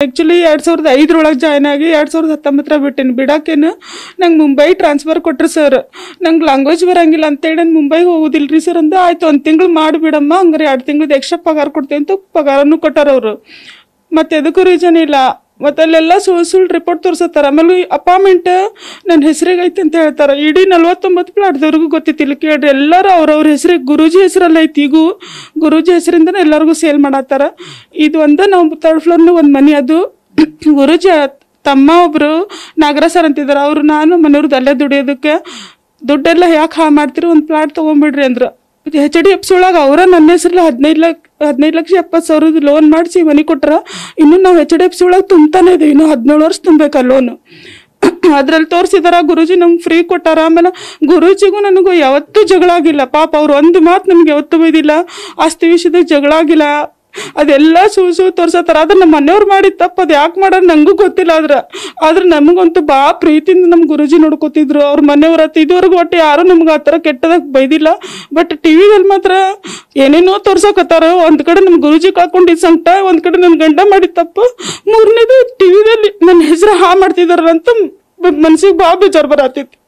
actually ಎರಡು ಸಾವಿರದ ಐದರೊಳಗೆ join ಆಗಿ ಎರಡು ಸಾವಿರದ ಹತ್ತೊಂಬತ್ತರ ಬಿಟ್ಟೇನಿ ಬಿಡಾಕೇನು ನಂಗೆ ಮುಂಬೈ ಟ್ರಾನ್ಸ್ಫರ್ ಕೊಟ್ರು ಸರ್ ನಂಗೆ ಲ್ಯಾಂಗ್ವೇಜ್ ಬರಂಗಿಲ್ಲ ಅಂತೇಳಿ ನಾನು ಮುಂಬೈಗೆ ಹೋಗೋದಿಲ್ಲ ರೀ ಸರ್ ಅಂದ ಆಯ್ತು ಒಂದು ತಿಂಗಳು ಮಾಡಿಬಿಡಮ್ಮ ಹಂಗಾರೆ ಎರಡು ತಿಂಗ್ಳದ್ದು ಎಕ್ಸ್ಟ್ರಾ ಪಗಾರ ಕೊಡ್ತೀವಿ ಅಂತ ಪಗಾರನೂ ಕೊಟ್ಟಾರ ಅವರು ಮತ್ತೆ ಎದಕ್ಕೂ ರೀಸನ್ ಇಲ್ಲ ಮತ್ತೆ ಅಲ್ಲೆಲ್ಲ ಸುಳ್ಳು ಸುಳ್ಳು ರಿಪೋರ್ಟ್ ತೋರಿಸತ್ತಾರ ಆಮೇಲೆ ಅಪಾರ್ಟ್ಮೆಂಟ್ ನನ್ನ ಹೆಸರಿಗೆ ಐತೆ ಅಂತ ಹೇಳ್ತಾರೆ ಇಡೀ ನಲ್ವತ್ತೊಂಬತ್ತು ಪ್ಲಾಟ್ದವ್ರಿಗೂ ಗೊತ್ತಿತ್ತಿಲ್ಲ ಕೇಳ್ರಿ ಎಲ್ಲರೂ ಅವ್ರವ್ರ ಹೆಸರಿಗೆ ಗುರೂಜಿ ಹೆಸರಲ್ಲಿ ಐತಿ ಈಗೂ ಗುರೂಜಿ ಹೆಸರಿಂದನೇ ಎಲ್ಲರಿಗೂ ಸೇಲ್ ಮಾಡತ್ತಾರ ಇದು ಒಂದ ನಾವು ತರ್ಡ್ ಫ್ಲೋರ್ನ ಒಂದು ಮನೆ ಅದು ಗುರೂಜಿ ತಮ್ಮ ಒಬ್ರು ನಾಗರಾಜ್ ಸರ್ ಅಂತಿದ್ದಾರೆ ಅವರು ನಾನು ಮನೆಯವ್ರದ್ದು ಅಲ್ಲೇ ದುಡಿಯೋದಕ್ಕೆ ದುಡ್ಡೆಲ್ಲ ಯಾಕೆ ಹಾಳು ಮಾಡ್ತೀರಿ ಒಂದು ಪ್ಲಾಟ್ ತೊಗೊಂಬಿಡ್ರಿ ಅಂದ್ರು ಎಚ್ ಡಿ ಎಫ್ ಸಿ ಒಳಗೆ ಅವರ ನನ್ನ ಹೆಸರಲ್ಲಿ ಹದಿನೈದು ಲಕ್ಷ ಹದಿನೈದು ಲಕ್ಷ ಎಪ್ಪತ್ತು ಸಾವಿರದ ಲೋನ್ ಮಾಡಿಸಿ ಮನೆ ಕೊಟ್ರ ಇನ್ನು ನಾವು ಎಚ್ ಡಿ ಎಫ್ ಸಿ ಒಳಗೆ ತುಂಬ್ತಾನೆ ಇದೆ ಇನ್ನು ಹದಿನೇಳು ವರ್ಷ ತುಂಬಬೇಕಾ ಲೋನು ಅದ್ರಲ್ಲಿ ತೋರಿಸಿದಾರ ಗುರುಜಿ ನಮ್ಗೆ ಫ್ರೀ ಕೊಟ್ಟಾರ ಆಮೇಲೆ ಗುರೂಜಿಗೂ ನನಗೂ ಯಾವತ್ತೂ ಜಗಳ ಆಗಿಲ್ಲ ಪಾಪ ಅವ್ರು ಒಂದು ಮಾತು ನಮ್ಗೆ ಯಾವತ್ತೂ ಬೈದಿಲ್ಲ ಆಸ್ತಿ ವಿಷಯದಾಗ ಜಗಳ ಆಗಿಲ್ಲ ಅದೆಲ್ಲ ಸುಳ್ಳು ಸುಳ್ಳು ತೋರ್ಸತ್ತಾರ ಆದ್ರೆ ನಮ್ಮ ಮನೆಯವ್ರು ಮಾಡಿದ ತಪ್ಪು ಅದು ಯಾಕೆ ಮಾಡೋದು ನಂಗೂ ಗೊತ್ತಿಲ್ಲ ಆದ್ರೆ ಆದ್ರೆ ನಮಗಂತೂ ಬಾ ಪ್ರೀತಿಯಿಂದ ನಮ್ಮ ಗುರುಜಿ ನೋಡ್ಕೋತಿದ್ರು ಅವ್ರ ಮನೆಯವ್ರ ಹತ್ರ ಇದುವರೆಗೂ ಒಟ್ಟು ಯಾರು ನಮ್ಗೆ ಆ ಥರ ಕೆಟ್ಟದಾಗ ಬೈದಿಲ್ಲ ಬಟ್ ಟಿವಿದಲ್ಲಿ ಮಾತ್ರ ಏನೇನೋ ತೋರ್ಸಕತ್ತಾರ ಒಂದ್ ಕಡೆ ನಮ್ಮ ಗುರುಜಿ ಕಾಕೊಂಡಿದ್ ಸಂಕಟ ಒಂದ್ ಕಡೆ ನನ್ನ ಗಂಡ ಮಾಡಿದ ತಪ್ಪು ಮೂರನೇದು ಟಿವಿದಲ್ಲಿ ನನ್ನ ಹೆಸರು ಹಾ ಮಾಡ್ತಿದಾರ ಅಂತ ಮನ್ಸಿಗೆ ಭಾಳ ಬೇಜಾರು ಬರತ್ತೈತಿ